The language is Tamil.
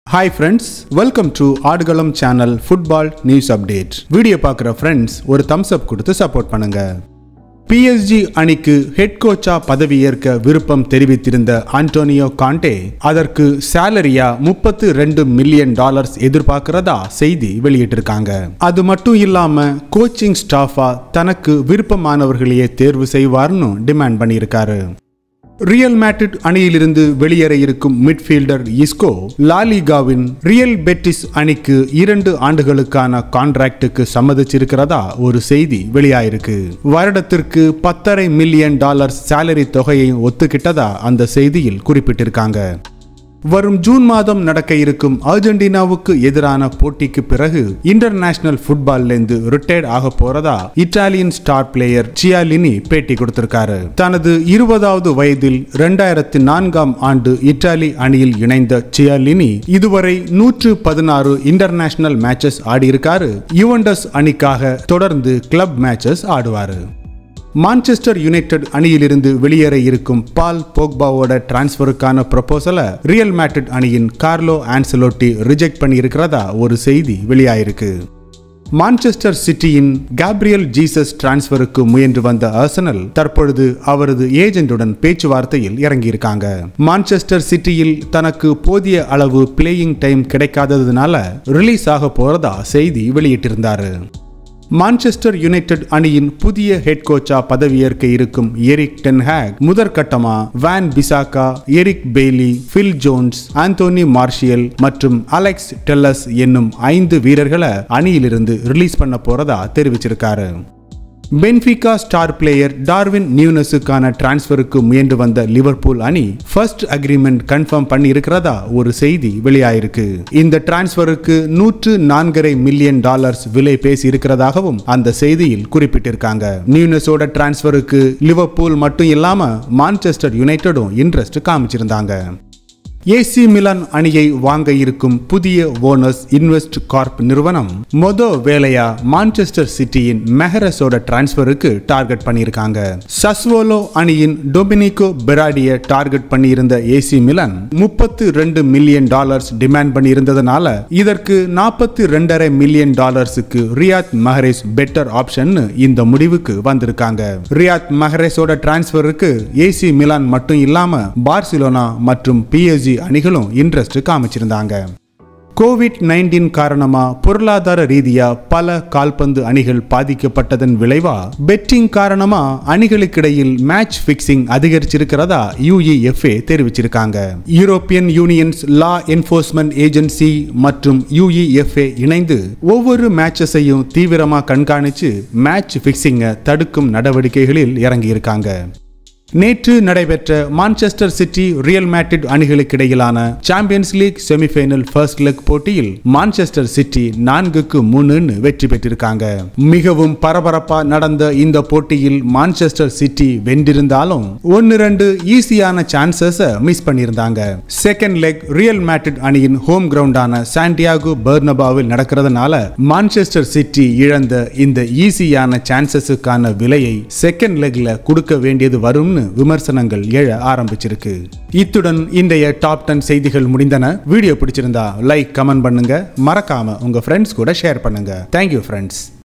hi friends welcome to Aadukalam channel football news update video பார்க்குற ஃப்ரெண்ட்ஸ் ஒரு தம்ஸ் அப் கொடுத்து சப்போர்ட் பண்ணுங்க பிஎஸ்ஜி அணிக்கு ஹெட் கோச்சா பதவியேற்க விருப்பம் தெரிவித்திருந்த ஆண்டோனியோ காண்டே அதற்கு சேலரியா முப்பத்து ரெண்டு மில்லியன் டாலர்ஸ் எதிர்பார்க்கிறதா செய்தி வெளியிட்டிருக்காங்க அது மட்டும் இல்லாம கோச்சிங் ஸ்டாஃபா தனக்கு விருப்பமானவர்களையே தேர்வு செய்வார்னு டிமாண்ட் பண்ணியிருக்காரு ரியல் மேட்ரிட் அணியிலிருந்து வெளியேற இருக்கும் மிட்ஃபீல்டர் இஸ்கோ லாலிகாவின் ரியல் பெட்டிஸ் அணிக்கு இரண்டு ஆண்டுகளுக்கான கான்ட்ராக்டுக்கு சம்மதிச்சிருக்கிறதா ஒரு செய்தி வெளியாயிருக்கு வருடத்திற்கு பத்தரை மில்லியன் டாலர் சேலரி தொகையை ஒத்துக்கிட்டதா அந்த செய்தியில் குறிப்பிட்டிருக்காங்க வரும் ஜூன் மாதம் நடக்க இருக்கும் அர்ஜென்டினாவுக்கு எதிரான போட்டிக்கு பிறகு இன்டர்நேஷனல் ஃபுட்பால்லேருந்து ரிட்டையர்ட் ஆக போறதா இத்தாலியன் ஸ்டார் பிளேயர் சியாலினி பேட்டி கொடுத்திருக்காரு தனது இருபதாவது வயதில் இரண்டாயிரத்தி நான்காம் ஆண்டு இத்தாலி அணியில் இணைந்த சியாலினி இதுவரை நூற்று பதினாறு இன்டர்நேஷனல் மேட்சஸ் ஆடியிருக்காரு யுவண்டஸ் அணிக்காக தொடர்ந்து கிளப் மேட்சஸ் ஆடுவாரு மான்செஸ்டர் யுனைடெட் அணியிலிருந்து வெளியேற இருக்கும் பால் போக்பாவோட டிரான்ஸ்ஃபருக்கான ப்ரொபோசலை ரியல் மேட்ரிட் அணியின் கார்லோ ஆன்சலோட்டி ரிஜெக்ட் பண்ணியிருக்கிறதா ஒரு செய்தி வெளியாயிருக்கு மான்செஸ்டர் சிட்டியின் கேப்ரியல் ஜீசஸ் டிரான்ஸ்பருக்கு முயன்று வந்த ஆர்சனல் தற்பொழுது அவரது ஏஜென்ட்டுடன் பேச்சுவார்த்தையில் இறங்கியிருக்காங்க மான்செஸ்டர் சிட்டியில் தனக்கு போதிய அளவு பிளேயிங் டைம் கிடைக்காததுனால ரிலீஸ் ஆக போறதா செய்தி வெளியிட்டிருந்தாரு மான்செஸ்டர் யுனைடெட் அணியின் புதிய ஹெட் கோச்சா பதவியேற்க இருக்கும் எரிக் டென்ஹாக் முதற்கட்டமா Wan Bissaka Eric Bailly Phil Jones Anthony Martial மற்றும் அலெக்ஸ் டெல்லஸ் என்னும் ஐந்து வீரர்களை அணியிலிருந்து ரிலீஸ் பண்ண போறதா தெரிவிச்சிருக்காரு பென்ஃபிகா ஸ்டார் பிளேயர் டார்வின் நியூனஸுக்கான டிரான்ஸ்ஃபருக்கு முயன்று வந்த லிவர்பூல் அணி ஃபர்ஸ்ட் அக்ரிமெண்ட் கன்ஃபார்ம் பண்ணி இருக்கிறதா ஒரு செய்தி வெளியாயிருக்கு இந்த டிரான்ஸ்ஃபருக்கு நூற்று நான்கரை மில்லியன் டாலர்ஸ் விலை பேசி இருக்கிறதாகவும் அந்த செய்தியில் குறிப்பிட்டிருக்காங்க நியூனஸோட டிரான்ஸ்ஃபருக்கு லிவர்பூல் மட்டும் இல்லாம மான்செஸ்டர் யுனைடெடும் இன்ட்ரெஸ்ட் காமிச்சிருந்தாங்க ஏசி மிலான் அணியை வாங்க இருக்கும் புதிய ஓனர்ஸ் இன்வெஸ்ட் கார்ப் நிறுவனம் மொத வேலையா மான்செஸ்டர் சிட்டியின் மெஹரஸோட டிரான்ஸ்பருக்கு டார்கெட் பண்ணியிருக்காங்க சஸ்வோலோ அணியின் டொமினிகோ பெராடிய டார்கெட் பண்ணியிருந்த ஏசி மிலான் முப்பத்து ரெண்டு மில்லியன் டாலர்ஸ் டிமாண்ட் பண்ணியிருந்ததுனால இதற்கு நாற்பத்தி ரெண்டரை மில்லியன் டாலர்ஸுக்கு ரியாத் மஹரேஸ் பெட்டர் ஆப்ஷன் இந்த முடிவுக்கு வந்திருக்காங்க ரியாத் மஹரேஸோட டிரான்ஸ்பருக்கு ஏசி மிலான் மட்டும் இல்லாம பார்சிலோனா மற்றும் பிஎஸ்ஜி அணிகளும் இன்ட்ரெஸ்ட் காமிச்சிருந்தாங்க கோவிட் நைன்டீன் காரணமா பொருளாதார ரீதியா பல கால்பந்து அணிகள் பாதிக்கப்பட்டதன் விளைவா பெட்டிங் காரணமா அணிகளுக்கிடையில் மேட்ச் பிக்சிங் அதிகரிச்சிருக்கிறதா யுஇஎஃப்ஏ தெரிவிச்சிருக்காங்க European Union's law enforcement agency மற்றும் யுஇஎஃப்ஏ இணைந்து ஒவ்வொரு மேட்சஸையும் தீவிரமா கண்காணிச்சு மேட்ச் பிக்சிங்கை தடுக்கும் நடவடிக்கைகளில் இறங்கியிருக்காங்க நேற்று நடைபெற்ற மான்செஸ்டர் சிட்டி ரியல் மேட்ரிட் அணிகளுக்கு இடையிலான Champions League semifinal first leg போட்டியில் மான்செஸ்டர் சிட்டி நான்குக்கு மூணுன்னு வெற்றி பெற்றிருக்காங்க மிகவும் பரபரப்பா நடந்த இந்த போட்டியில் மான்செஸ்டர் சிட்டி வென்றிருந்தாலும் ஒன்னு ரெண்டு ஈஸியான சான்சஸ் மிஸ் பண்ணியிருந்தாங்க செகண்ட் லெக் ரியல் மேட்ரிட் அணியின் ஹோம் கிரவுண்டான சாண்டியாகோ பெர்னபாவில் நடக்கிறதுனால மான்செஸ்டர் சிட்டி இழந்த இந்த ஈஸியான சான்சஸுக்கான விலையை செகண்ட் லெக்ல கொடுக்க வேண்டியது வரும்னு விமர்சனங்கள் எழ ஆரம்பிச்சிருக்கு இத்துடன் இன்றைய டாப் டென் செய்திகள் முடிந்தன வீடியோ பிடிச்சிருந்தா லைக் கமெண்ட் பண்ணுங்க மறக்காம உங்க ஃப்ரெண்ட்ஸ் கூட ஷேர் பண்ணுங்க தேங்க்யூ ஃப்ரெண்ட்ஸ்